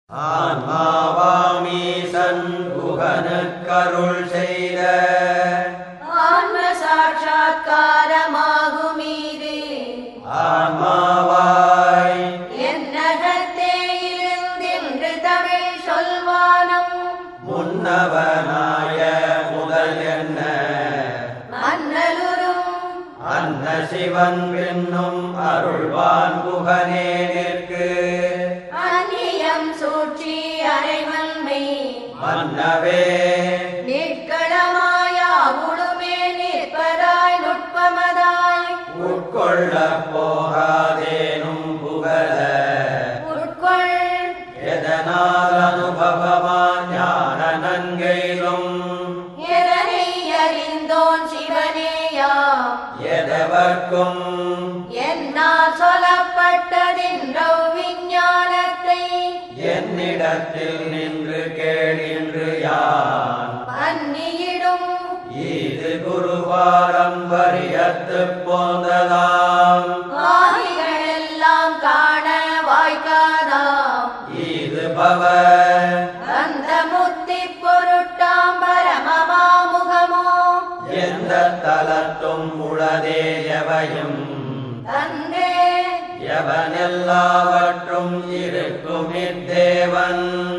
ஆன்மாவாமீசன் குகனுக்கருள் செய்த ஆன்ம சாட்சா்காரமாகுமீது ஆன்மாவாய் என்னகத்தே இருந்தின்று தமிழ் சொல்வானம் முன்னவனாய முதல் என்ன மன்னலுரும் அன்ன சிவன் பின்னும் அருள்வான் குகனே நிற்கு அந்நியம் சூழ்ச்சி அரைவன்மை மன்னவே நிற்களமாயா உடுமே நிற்பதாய் நுட்பமதாய் உட்கொள்ள போகாதேனும் புகழ உட்கொள் எதனால் அனுபவமா ஞான நன்கையிலும் எதனை அறிந்தோன் சிவனேயாம் எதவர்க்கும் என்னால் சொல்லப்பட்டதென்றோ விஞ்ஞானத்தை என்னிடத்தில் நின்று கேளின்று யான் அந்நியிடும் இது குருபாரம்பரியத்து போந்ததாம் ஆதிகளெல்லாம் காண வாய்க்காதாம் இது பவ அந்த முத்தி பொருட்டாம் பரமமாமுகமோ எந்த தலத்தும் உளதே எவையும் தந்தே எவனெல்லாவற்றும் இருக்கும் இத்தேவன்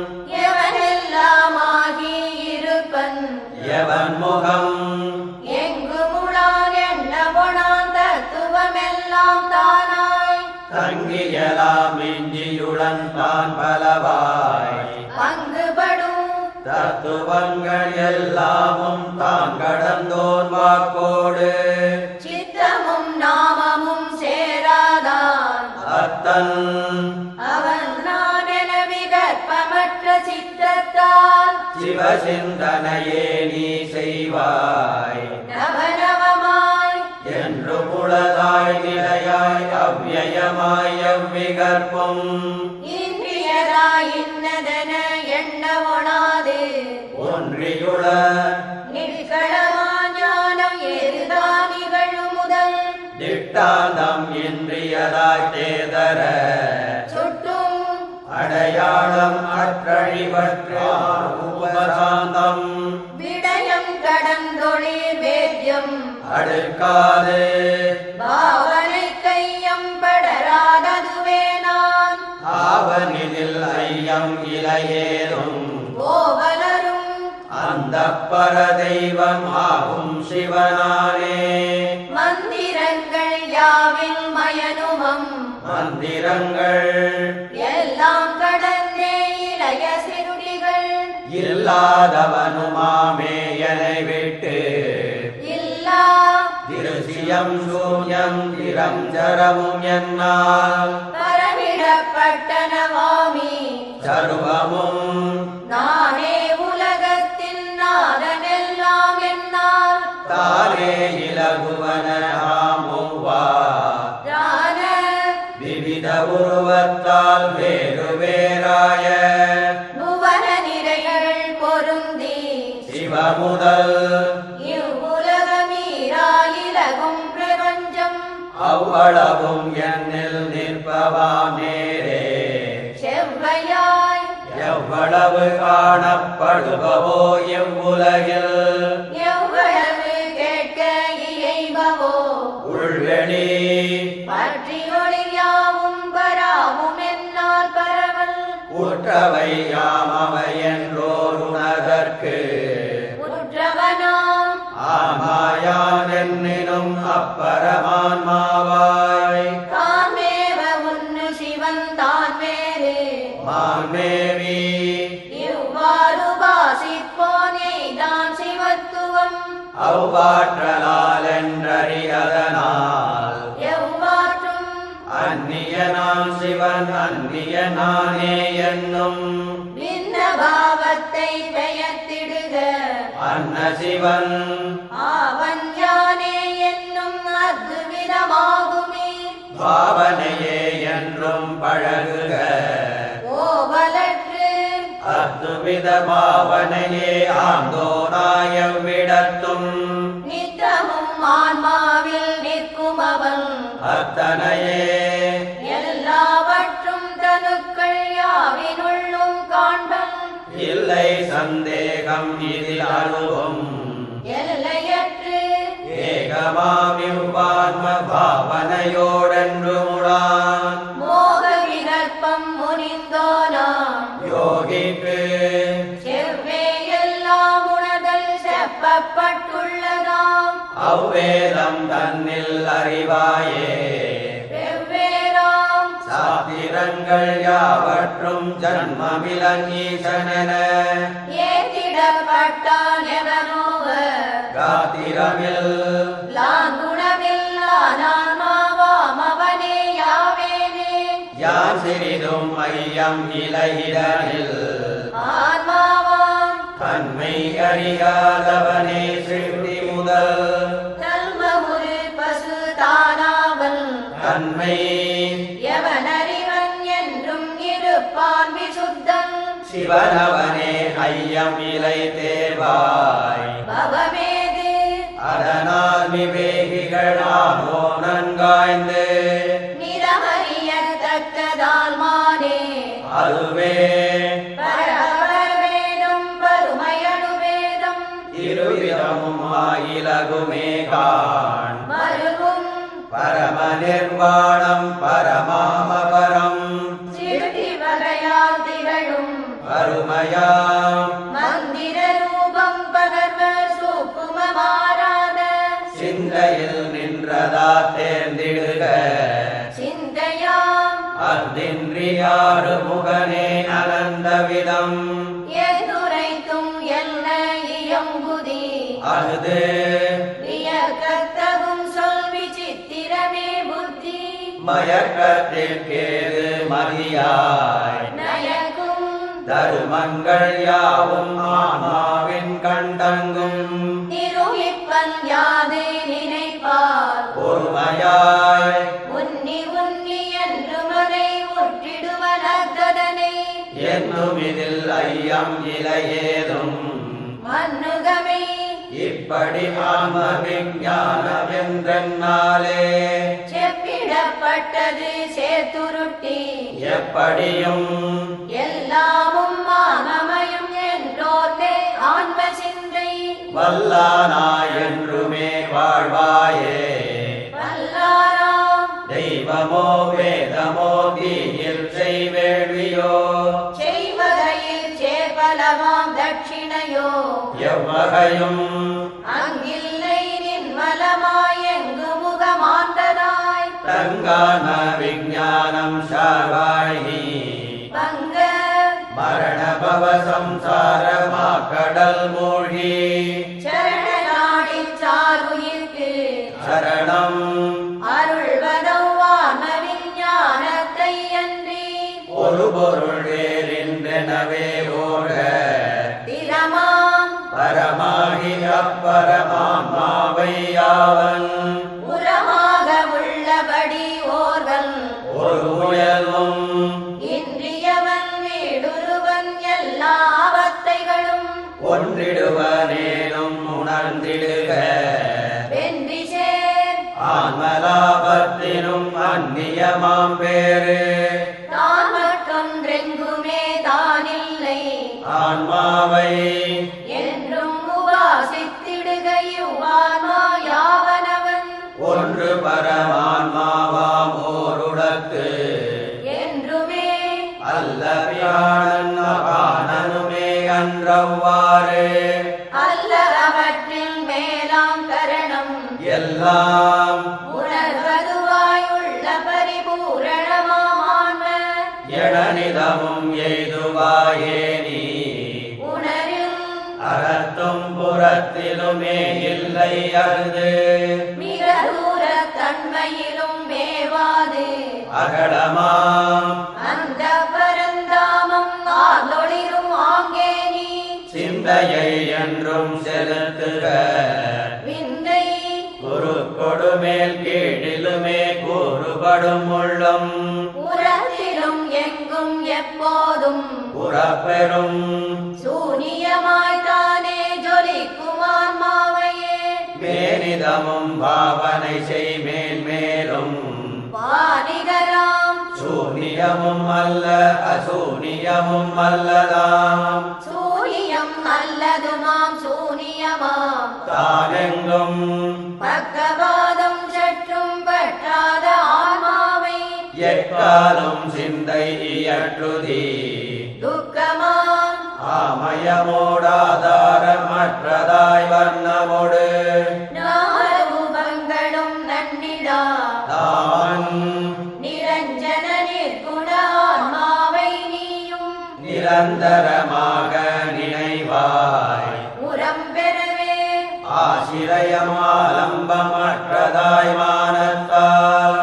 எவனெல்லாமாகி இருப்பன் எவன் முகம் எங்குமுளான் எண்ணபொணான் தத்துவமெல்லாம் தானாய் தங்கியலாம் இஞ்சியுடன் தான் பலவாய் பங்குபடும் தத்துவங்கள் எல்லாமும் தான் கடந்தோன் வாக்கோடு சித்தமும் நாமமும் சேராதான் அத்தன் அவன் நான் என விகற்பமற்ற சித்தத்தால் சிவசிந்தனையே நீ செய்வாய் நவநவமாய் என்று புலதாய் நிலையாய் அவ்யயமாய் எவ்விகற்பும் இன்றியதாய் இன்னதென எண்ணவொணாது ஒன்றியுள நிற்களமா ஞானம் எதுதான் நிகழும் முதல் திட்டாந்தம் இன்றியதாய் தேதர சுட்டும் அடையாளம் அற்றழிவற்று உபசாந்தம் விடயம் கடந்தொழில் வேத்யம் அடுக்காது பாவனை கையம் படராததுவே நான் ஆவனிதில் ஐயம் இலையேறும் கோவலரும் அந்த பர தெய்வம் ஆகும் சிவனானே மந்திரங்கள் யாவின் மயனுமம் மந்திரங்கள் எல்லாம் கடந்தே இளைய சிறுடிகள் இல்லாதவனுமாமே என்னை விட்டு இல்லா திருசியம் சூன்யம் திரஞ்சரமும் என்னால் பரவிடப்பட்டனவாமி சர்வமும் நானே உலகத்தின் நாதனெல்லாம் என்னால் தானே இலகுவனாமுவா ஞான விவித உருவத்தால் வேறு வேறாய புவன நிறைகள் பொருந்தி சிவமுதல் இவ்வுலகமீராயிலகும் பிரபஞ்சம் அவ்வளவும் என்னில் நிற்பவாம் நேரே செவ்வையாய் எவ்வளவு காணப்படுபவோ எவ்வுலகில் எவ்வளவு கேட்க இயைபவோ உள்வெளி பற்றி ஒளியாவும் பராவும் என்னால் பரவல் உற்றவை யாமவை என்றோர் உணர்தற்கு உற்றவனாம் ஆமாயான் என்னினும் அப்பரமான்மாவாய் தாமேவ உன்னு சிவன் தான் வேறு மான்மேவி இவ்வாறு பாசிப்போனே தான் சிவத்துவம் அவ்வாற்றலால் என்றறியதனால் எவ்வாற்றும் அந்நியனான் சிவன் அந்நியனானே என்னும் பின்ன பாவத்தை பெயர்த்திடுக அன்ன சிவன் அவன் யானே என்னும் அத்விதமாகுமே பாவனையே என்றும் பழகுக ஓவலற்று அத்துவித பாவனையே ஆந்தோராய விடத்தும் நித்தமும் ஆன்மாவில் நிற்கும் அவன் அத்தனையே எல்லாவற்றும் தனுக்கள் யாவினுள்ளும் சந்தேகம் இதில் அணுவும் எல்லையற்று ஏகமாமிவ்வாத்ம பாவனையோடென்று முடான் மோக விகற்பம் முனிந்தோனாம் யோகிக்கு செவ்வே எல்லாம் உணர்தல் செப்பப்பட்டுள்ளதாம் அவ்வேதம் தன்னில் அறிவாயே வெவ்வேறாம் சாத்திரங்கள் யாவற்றும் ஜன்மமிலன் ஈசனென ஏத்திடப்பட்டான் எவனோவர் காத்திரமில் லாங்குணமில்லானான்மாவாம் அவனே யாவேனே யார் சிறிதும் ஐயம் இலையிடனில் ஆன்மாவாம் தன்மை அறியாதவனே சிறுதி முதல் கல்மமுரு பசு தானாவல் தன்மை எவனறிவன் என்றும் இருப்பான் விசுத்தன் சிவனவனே ஐயம் இலை தேர்வாய் பவமேது அதனால் விவேகிகளானோ நன்காய்ந்து நிறமறியத்தக்கதால் மானே அதுவே பரவர் வேணும் பருமையடு வேதம் இருவிதமும் ஆயிலகுமே காண் மருகும் பரம நிர்வாணம் பரமாமபரம் சிறுதி வகையால் திகழும் வறுமையாம் மந்திர ரூபம் பகர்வர் சூக்குமமாறாத சிந்தையில் நின்றதா தேர்ந்திடுக சிந்தையாம் அந்தின்றியாறு முகனே அனந்த விதம் எதுரைத்தும் என்ன இயம்புதி அகுது வியக்கத்தகும் சொல் விசித்திரமே புத்தி மயக்கத்திற்கேது மதியாய் நயக்கும் தருமங்கள் யாவும் ஆன்மாவின் கண்டங்கும் நிரூபிப்பன் யாது நினைப்பார் பொறுமையாய் உன்னி உன்னி என்று மதை உற்றிடுவனத்ததனை என்னும் இதில் ஐயம் இலையேதும் மன்னுகமை இப்படி ஆன்ம விஞ்ஞானமென்றென்னாலே செப்பிடப்பட்டது சேர்த்துருட்டி எப்படியும் எல்லாமும் மானமயம் என்றோர்ந்தே ஆன்ம சிந்தை வல்லானாய் என்றுமே வாழ்வாயே வல்லாராம் தெய்வமோ வேதமோ தீயில் செய்வேள்வியோ செய்வகையில் சேபலமாம் தட்சிணையோ எவ்வகையும் அங்கில்லை நின்மலமாய் எங்கு முகமாண்டதாய் தங்கான விஞ்ஞானம் சார்வாழி பங்க மரண பவ சம்சாரமா கடல் மூழ்கி சரண நாடி சாருயிர்க்கு சரணம் அருள்வதவான விஞ்ஞானத்தை அன்றி ஒரு பொருள் வேறென்றெனவே ஓட திறமாம் பரமாகி அப்பரமான்மாவை யாவன் உரமாக உள்ளபடி ஓர்வன் ஒரு முயல்வும் இன்றியவன் வீடுருவன் எல்லா அவத்தைகளும் ஒன்றிடுவனேனும் உணர்ந்திடுக வென்றி சேர் ஆன்மலாபத்தினும் அந்நியமாம் பேரு தான் மற்றொன்றெங்குமே தானில்லை ஆன்மாவை என்றும் உபாசித்திடுக இவ்வான்மா யாவனவன் ஒன்று பரமான்மாவாம் ஓருடத்து என்றுமே அல்ல பிராணன் அபானனுமே அன்றவ்வாறு அல்ல அவற்றில் மேலாம் கரணம் எல்லாம் உணர்வதுவாயுள்ள பரிபூரணமாமான்ம எடனிதமும் எய்துவாயே நீ உணரில் அகத்தும் புறத்திலுமே இல்லை அருது மிக தூர தன்மையிலும் மேவாது அகடமாம் அந்த பரந்தாமம் ஆதொளிரும் ஆங்கே நீ சிந்தையை என்றும் செலுத்துக விந்தை குரு கொடுமேல் கீழிலுமே கூறுபடும் உள்ளம் உரத்திலும் எங்கும் எப்போதும் புறப்பெறும் சூனியமாய் தானே ஜொலிக்குமான் மாவையே மேனிதமும் பாவனை செய் மேல் மேலும் வாணிகராம் சூனியமும் அல்ல அசூனியமும் அல்லதாம் சூனியம் துஷ்டம் நல்லதுமாம் சூனியமாம் தானெங்கும் பக்கவாதம் சற்றும் பற்றாத ஆன்மாவை எக்காலும் சிந்தை இயற்றுதி துக்கமாம் ஆமயமோடாதாரமற்றதாய் வர்ணமோடு நாரூபங்களும் நன்னிடா தாமன் நிரஞ்சன நிற்குண ஆன்மாவை நீயும் நிரந்தரமாக நினைவாய் உரம் பெறவே ஆசிரயமாலம்பமற்றதாய் மானத்தால்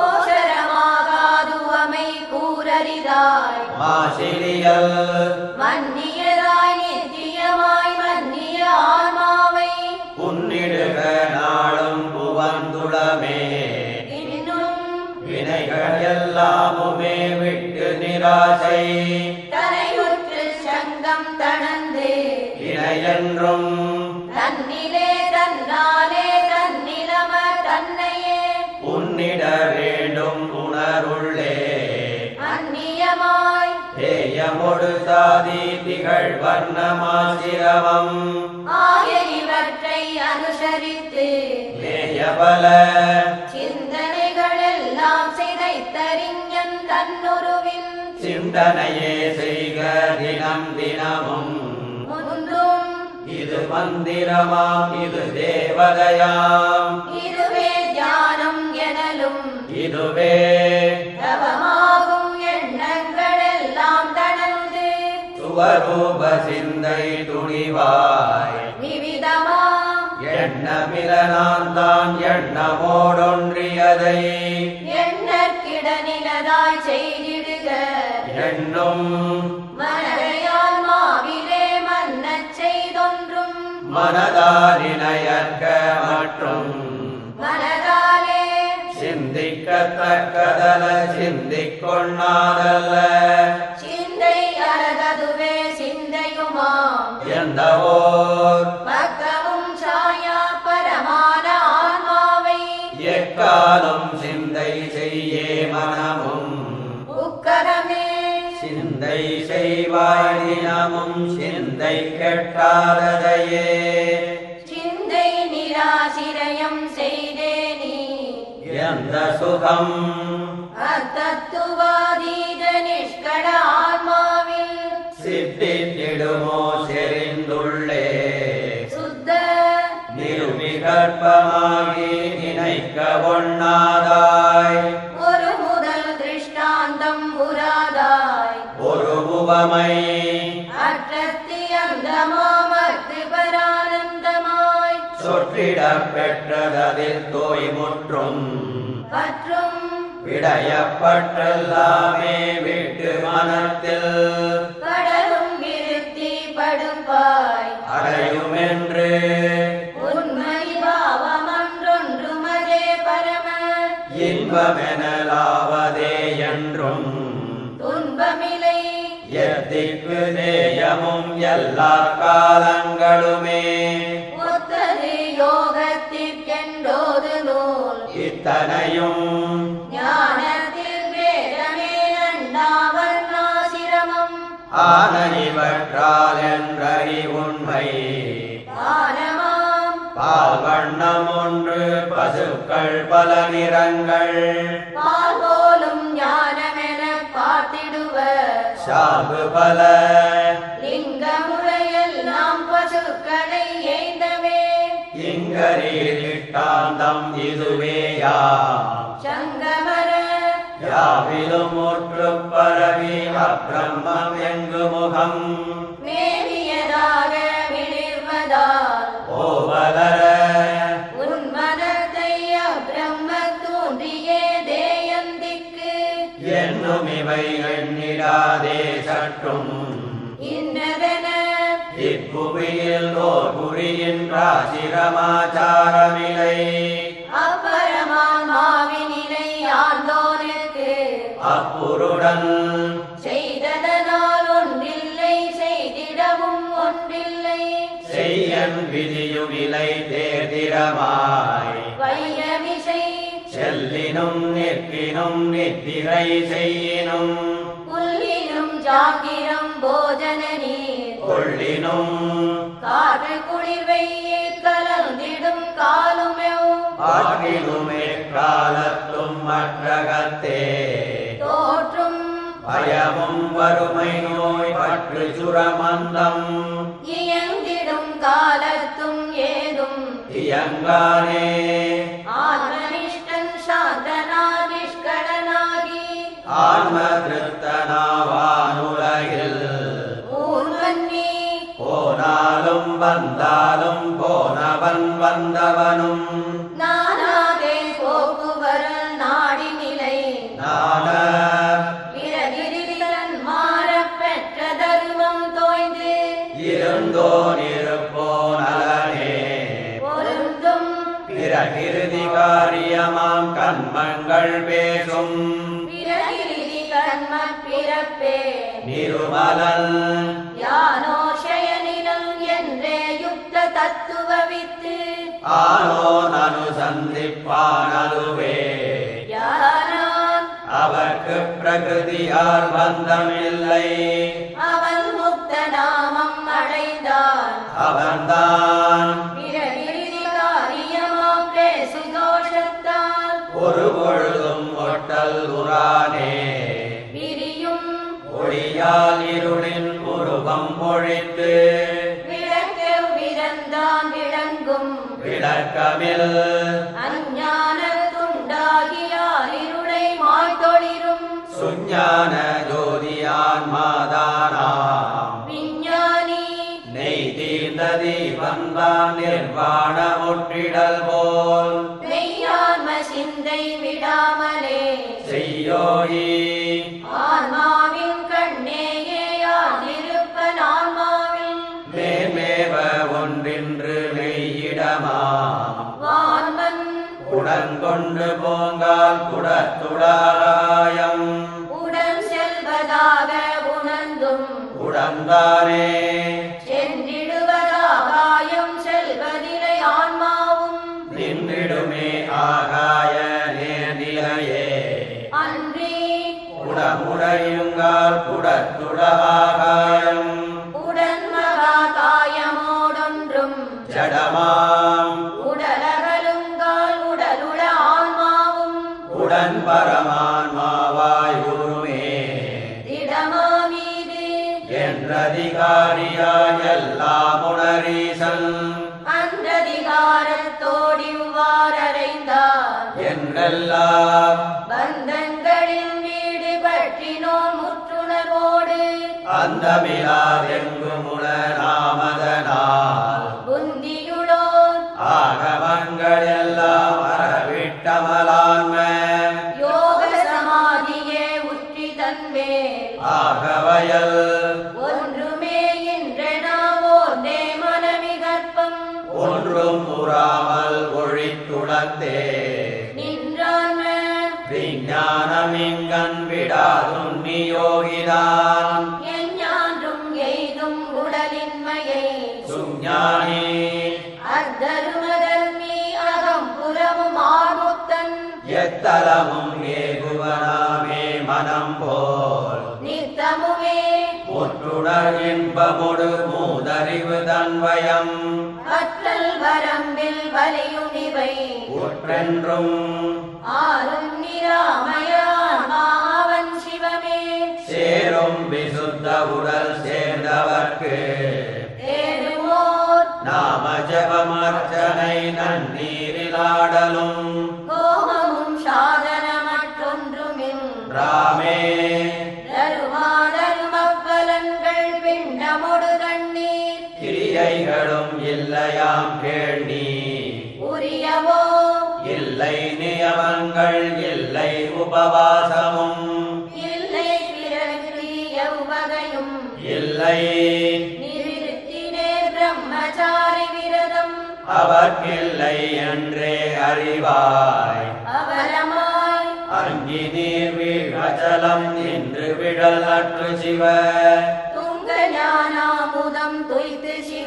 கோஷரமாகாதுவமை கூறரிதாய் மாசிலியல் மன்னியதாய் நித்தியமாய் மன்னிய ஆன்மாவை உன்னிடுக நாளும் புவந்துளமே இன்னும் வினைகள் எல்லாமுமே விட்டு நிராசை தனையுற்று சங்கம் தணந்து இணையென்றும் தன்னிலே தன்னாலே தன்னிலம தன்னையே உன்னிட வேண்டும் உணருள்ளே அந்நியமாய் தேயமொடு சாதி திகழ் வர்ணமாசிரமம் ஆய இவற்றை அனுசரித்து மேயபல சிந்தனைகள் எல்லாம் சிதைத்தறிஞன் தன்னுருவின் சிந்தனையே செய்க தினம் தினமும் முந்தும் இது மந்திரமாம் இது தேவதையாம் இதுவே தியானம் எனலும் இதுவே தவமாகும் எண்ணங்கள் எல்லாம் தனது சுவரூப சிந்தை துணிவாய் விவிதமாம் எண்ணமில நான் தான் எண்ணமோடொன்றியதை எண்ணற்கிடனிலதாய் செய்திடுக எண்ணும் மனதையால் மாவிலே மன்னச் செய்தொன்றும் மனதாரிணையற்க மற்றும் மனதாலே சிந்திக்கத்தக்கதல சிந்திக் கொண்ணாதல்ல சிந்தை அழகதுவே சிந்தையுமாம் எந்தவோர் பக்கமும் சாயா பரமான ஆன்மாவை எக்காலும் சிந்தை செய்யே மனமும் உக்கரமே சிந்தை செய்வாய் தினமும் சிந்தை கெட்டாததையே சிந்தை நிராசிரயம் செய்தே நீ எந்த சுகம் அத்தத்துவாதீத நிஷ்கட ஆன்மாவில் சித்தித்திடுமோ செறிந்துள்ளே சுத்த நிருமிகற்பமாகி நினைக்க ஒண்ணாதாய் ஒரு முதல் திருஷ்டாந்தம் புராதாய் ஒரு உவமை அற்றத்தி அந்தமாமத்து பரானந்தமாய் சொற்றிடப் பெற்றதில் தோய் முற்றும் பற்றும் விடயப்பட்டெல்லாமே விட்டு மனத்தில் கடலும் விருத்தி படுப்பாய் அடையுமென்று உண்மை பாவமன்றொன்று மதே பரம இன்பமெனலாவதே என்றும் துன்பமில்லை எத்திக்கு தேயமும் எல்லா காலங்களுமே ஒத்தது யோகத்திற்கென்றோது நூல் இத்தனையும் ஞானத்தில் வேதமே நண்டாவர்ணாசிரமம் ஆன இவற்றால் என்றறி உண்மை தானமாம் பால் வண்ணம் ஒன்று பசுக்கள் பல நிறங்கள் பால் போலும் ஞானமென பார்த்திடுவர் சாகு பல லிங்க முறையெல்லாம் பசுக்களை ஏந்தவே இங்கரீட்டாந்தம் இதுவேயாம் சங்கமர யாவிலும் முற்று பரவி அப்பிரம்மம் எங்கு முகம் மேவியதாக விளிர்வதால் ஓவலர உன் மனத்தை அப்பிரம்ம தோன்றியே தேயந்திக்கு என்னும் இவை எண்ணிடாதே சற்றும் இன்னதென இப்புவியில் ஓர் புரியின்றாசிரமாச்சாரமில்லை அப்பரமான் மாவினிலை ஆண்டோனுக்கு அப்புருடன் செய்ததனால் ஒன்றில்லை செய்திடவும் ஒன்றில்லை செய்யன் விதியுமிலை தேர்திரமாய் வையமிசை செல்லினும் நிற்கினும் நித்திரை செய்யினும் புல்லினும் ஜாக்கிரம் போஜன நீர் கொள்ளினும் காற்று குளிர் வெயில் கலந்திடும் காலுமெவ் ஆற்றினுமே காலத்தும் மற்றகத்தே தோற்றும் பயமும் வறுமை நோய் பற்று சுரமந்தம் இயங்கிடும் காலத்தும் ஏதும் இயங்கானே ஆத்மனிஷ்டன் சாந்தனா நிஷ்கடனாகி ஆன்ம திருத்தனாவானுலகில் ஊர்வன்னி போனாலும் வந்தாலும் போனவன் வந்தவனும் நானாகே போக்குவரல் நாடி நிலை நான பிறகிரிதன் மாறப் பெற்ற தருமம் தோய்ந்து இருந்தோன் இருப்போனலனே பொருந்தும் பிறகிருதி காரியமாம் கண்மங்கள் பேசும் பிறகிரிதி கர்ம பிறப்பே நிருமலன் யானோஷயனிடம் என்றே யுக்த தத்துவ வித்து ஆனோன் அனுசந்திப்பானதுவே யானான் அவர்க்கு பிரகிருதியால் பந்தமில்லை அவன் முக்த நாமம் அடைந்தான் அவன்தான் பிறகிரிதி காரியமாம் பேசு தோஷத்தால் ஒரு பொழுதும் ஒட்டல் உரானே பிரியும் ஒளியால் இருளின் உருவம் பொழித்து விளக்கு விரந்தான் விளங்கும் விளக்கமில் அஞ்ஞான துண்டாகியால் இருளை மாய்தொளிரும் சுஞான ஜோதியான் மாதானாம் விஞ்ஞானி நெய் தீர்ந்த தீபந்தான் நிர்வாண முற்றிடல் போல் மெய்யான்ம சிந்தை விடாமலே செய்யோயி ஆன்மாவின் கண்ணேயான் இருப்பன் ஆன்மாவில் மேமேவ ஒன்றின்று மெய்யிடமாம் வான்மன் உடன் கொண்டு போங்கால் குடத்துடாராயம் உடன் செல்வதாக உணர்ந்தும் உடன்தானே சென்றிடுவதாகாயம் செல்வதிலை ஆன்மாவும் நின்றிடுமே ஆகாய நேர்நிலையே அன்றி உடமுடையுங்கால் குடத்துட ஆகாயம் உடன் மகா காயமோடொன்றும் ஜடமாம் உடலகலுங்கால் உடலுட ஆன்மாவும் உடன் பரமான்மாவாய் உருமே திடமாமீது என்றதிகாரியாய் எல்லாம் உணரீசன் அன்றதிகாரத்தோடிவ்வாறறைந்தார் என்றெல்லாம் பந்தங்களின் வீடு பற்றினோன் முற்றுணர்வோடு அந்தமிலாதெங்கும் உணராமதனால் புந்தியுளோர் ஆகமங்கள் எல்லாம் வரவிட்டமலான்ம யோக சமாதியே உற்றி தன்மேல் ஆகவயல் ஒன்றுமே இன்றெனாவோர்ந்தே மனமிகற்பம் ஒன்றும் உறாமல் ஒழித்துளத்தே நின்றான்ம விஞ்ஞானம் இங்கன் விடாதுன்னி யோகிதான் எஞ்ஞான்றும் எய்தும் உடலின்மையை சுஞானி அத்தருமதல்மி அகம் புறமும் ஆர்முத்தன் எத்தலமும் ஏகுவனாமே மனம் போல் நித்தமுமே முற்றுடர் இன்பமுடு மூதறிவு தன்வயம் கற்றல் வரம்பில் வலியுனிவை உற்றென்றும் ஆறும் நிராமயான் மாவன் சிவமே சேரும் விசுத்த உடல் சேர்ந்தவர்க்கு தேடுவோர் நாம ஜபமர்ச்சனை நன்னீரிலாடலும் கோமமும் சாதனமற்றொன்றுமின் ராமே தருமாடரும் அப்பலன்கள் பிண்டமொடு கண்ணீர் கிரியைகளும் இல்லையாம் கேள்வி உரியவோ இல்லை நியமங்கள் இல்லை உபவாசமும் இல்லை பிறகு எவ்வகையும் இல்லை நிறுத்தினே பிரம்மச்சாரி விரதம் அவர்க்கில்லை என்றே அறிவாய் அவரமாய் அங்கி நீர் வீழச்சலம் நின்று விழல் அற்று சிவ துங்க ஞானாமுதம் துய்த்து சிவ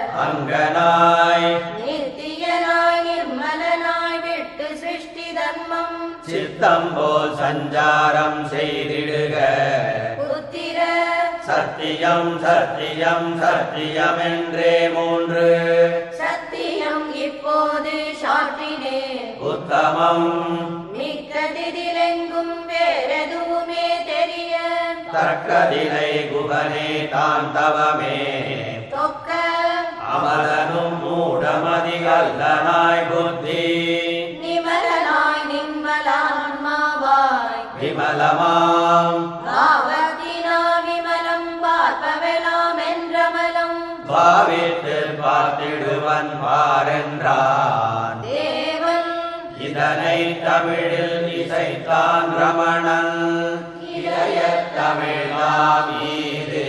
அங்கனாய் நித்தியனாய் நிர்மலனாய் விட்டு சிருஷ்டி தர்மம் சித்தம் போல் சஞ்சாரம் செய்திடுக புத்திர சத்தியம் சத்தியம் சத்தியமென்றே மூன்று சத்தியம் இப்போது சாற்றினேன் உத்தமம் மிக்கதிலெங்கும் வேறெதுவுமே தெரிய தக்கதிலை குகனே தான் தவமே தொக்க அமலனும் மூடமதிகல்லனாய் புத்தி நிமலனாய் நிம்மலான்மாவாய் விமலமாம் பாவத்தினா விமலம் பார்ப்பவெல்லாம் என்றமலம் பாவித்து பார்த்திடுவன் பாரென்றான் தேவன் இதனை தமிழில் இசைத்தான் ரமணன் இளைய தமிழாம் ஈது